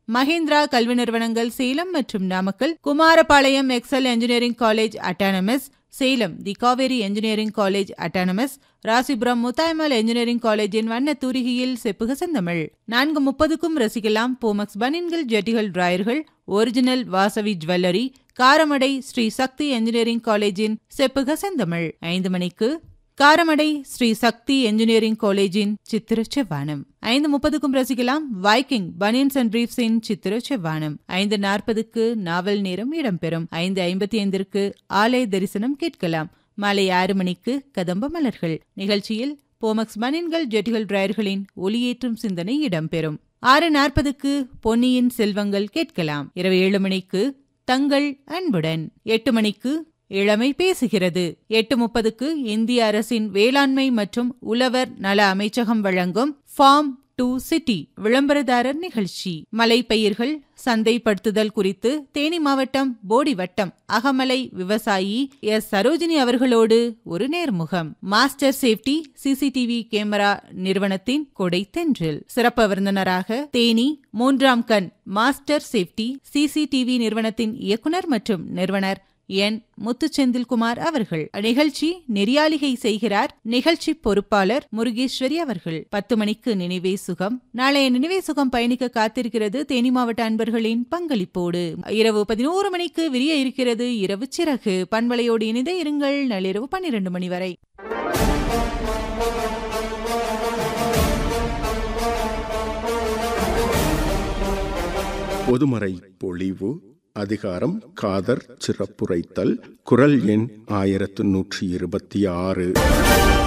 மஹிந்திரா கல்வி நிறுவனங்கள் சேலம் மற்றும் Namakkal Kumarapalayam Excel engineering college autonomous Salem the Kaveri engineering college autonomous Rasipuram Muthayammal engineering காலேஜின் வண்ண தூரிகையில் செப்புக செந்தமிழ் நான்கு முப்பதுக்கும் ரசிக்கலாம் போமக்ஸ் பனின்கள் ஜெட்டிகள் டிராயர்கள் original Vasavi jewellery Karamadai Sri Sakthi engineering காலேஜின் செப்புக செந்தமிழ் ஐந்து மணிக்கு காரமடை ஸ்ரீ சக்தி என்ஜினியரிங் காலேஜின் சித்திர செவ்வானம் ஐந்து முப்பதுக்கும் ரசிக்கலாம் வைக்கிங் பனியன்ஸ் அண்ட் பிரீஃப்ஸின் சித்திர செவ்வானம் ஐந்து நாற்பதுக்கு நாவல் நேரம் இடம்பெறும் ஐந்து ஐம்பத்தி ஐந்திற்கு ஆலய தரிசனம் கேட்கலாம் மாலை ஆறு மணிக்கு கதம்ப மலர்கள் நிகழ்ச்சியில் போமக்ஸ் பனியன்கள் ஜெட்டிகள் டிராயர்களின் ஒளியேற்றும் சிந்தனை இடம்பெறும் ஆறு நாற்பதுக்கு பொன்னியின் செல்வங்கள் கேட்கலாம் இரவு ஏழு மணிக்கு தங்கள் அன்புடன் எட்டு மணிக்கு இளமை பேசுகிறது எட்டு முப்பதுக்கு இந்திய அரசின் வேளாண்மை மற்றும் உழவர் நல அமைச்சகம் வழங்கும் ஃபார்ம் டு சிட்டி விளம்பரதாரர் நிகழ்ச்சி மலைப்பயிர்கள் சந்தைப்படுத்துதல் குறித்து தேனி மாவட்டம் போடி வட்டம் அகமலை விவசாயி எஸ் சரோஜினி அவர்களோடு ஒரு நேர்முகம் மாஸ்டர் சேஃப்டி சிசிடிவி கேமரா நிறுவனத்தின் கொடை தென்றில் சிறப்பு விருந்தினராக தேனி மூன்றாம் கண் மாஸ்டர் சேஃப்டி சிசிடிவி நிறுவனத்தின் இயக்குனர் மற்றும் நிறுவனர் என் முத்துச்செந்தில்குமார் அவர்கள் நிகழ்ச்சி நெறியாளிகை செய்கிறார் நிகழ்ச்சி பொறுப்பாளர் முருகேஸ்வரி அவர்கள் பத்து மணிக்கு நினைவே சுகம் நாளைய நினைவே சுகம் பயணிக்க காத்திருக்கிறது தேனி மாவட்ட அன்பர்களின் பங்களிப்போடு இரவு பதினோரு மணிக்கு விரிய இருக்கிறது இரவு சிறகு பண்பலையோடு இணைந்த இருங்கள் நள்ளிரவு பன்னிரண்டு மணி வரை பொதுமறை பொழிவு அதிகாரம் காதர் சிறப்புரைத்தல் குரல் எண் ஆயிரத்து நூற்றி இருபத்தி ஆறு